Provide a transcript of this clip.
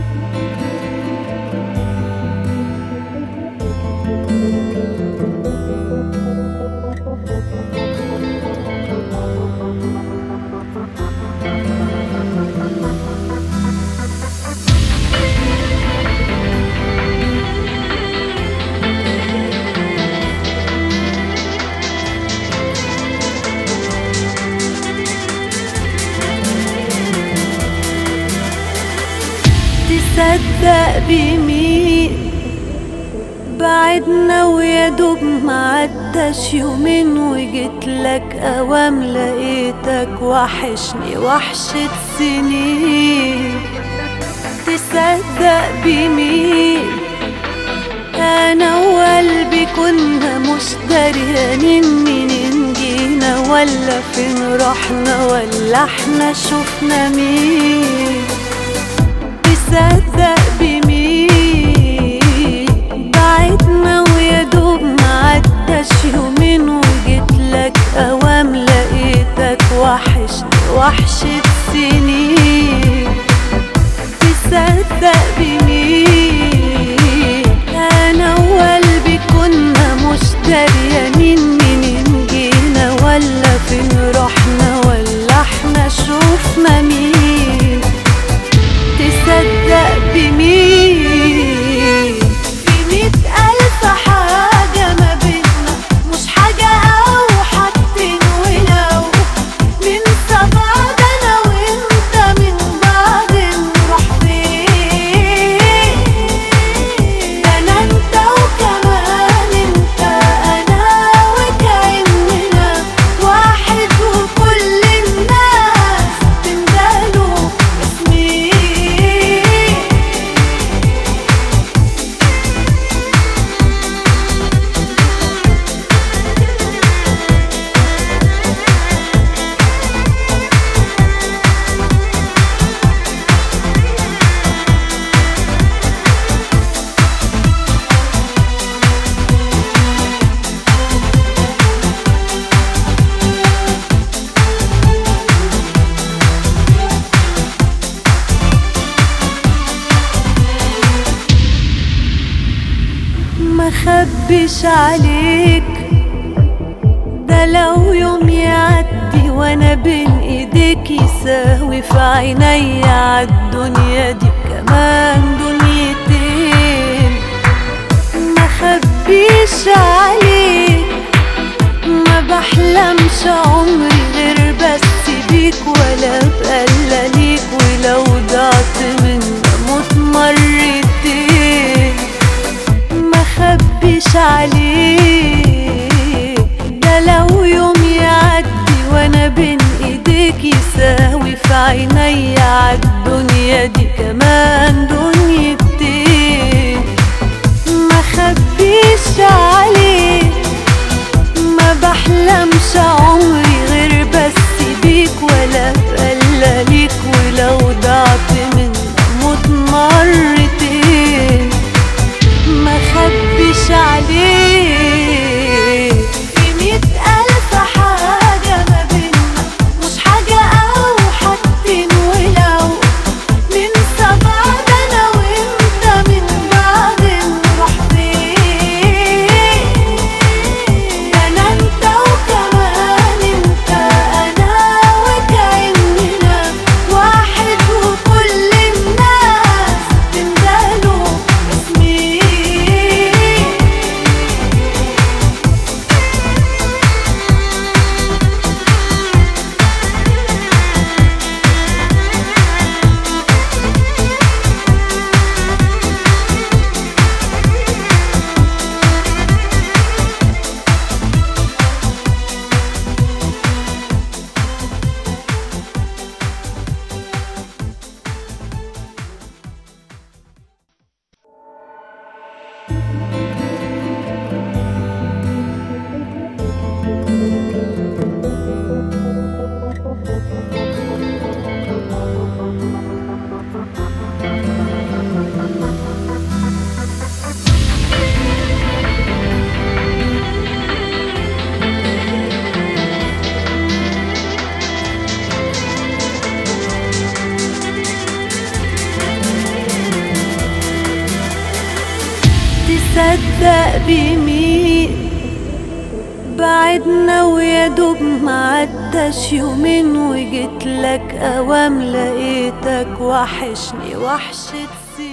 تصدق بمين بعدنا ويا دوب معداش يومين وجيت لك اوام لقيتك وحشني وحشة سنين تصدق بمين انا وقلبي كنا مش دريانين منين جينا ولا فين رحنا ولا احنا شفنا مين تصدق بمين بعدنا ويا دوب معداش يومين وجيت لك اوام لقيتك وحشني وحشة سنين تصدق بمين انا وقلبي كنا مش دريانين منين جينا ولا فين رحنا ولا احنا شوفنا مين تصدق بمين في مئة ألف حاجة ما بينا مش حاجة أو حاجتين ولو ننسى بعض أنا وأنت من بعد نروح فين أنا أنت وكمان أنت أنا وكأننا واحد وكل الناس تندلوا اسمي ما خبش عليك ده لو يوم يعدي وانا بين ايديك يساوي في عيني عالدنيا دي كمان دنيتين ما خبيش عليك ما بحلمش عمري غير بس بيك ولا بقلى ليك ولو ضعت من موت مرتين ما خبيش عليك ده لو يوم يعدي وانا بين ايديك يساوي في عيني عالدنيا دي كمان دنيتين ما خبيش عليك ما بحلمش عمري غير بس بيك ولا بقلى ليك ولو ضعت من موت مرتين ما خبيش عليك في مئة ألف حاجة ما بينا مش حاجة أو حاجتين ولو تصدق بمين بعدنا ويا دوب معداش يومين وجيت لك اوام لقيتك وحشني وحشة سنين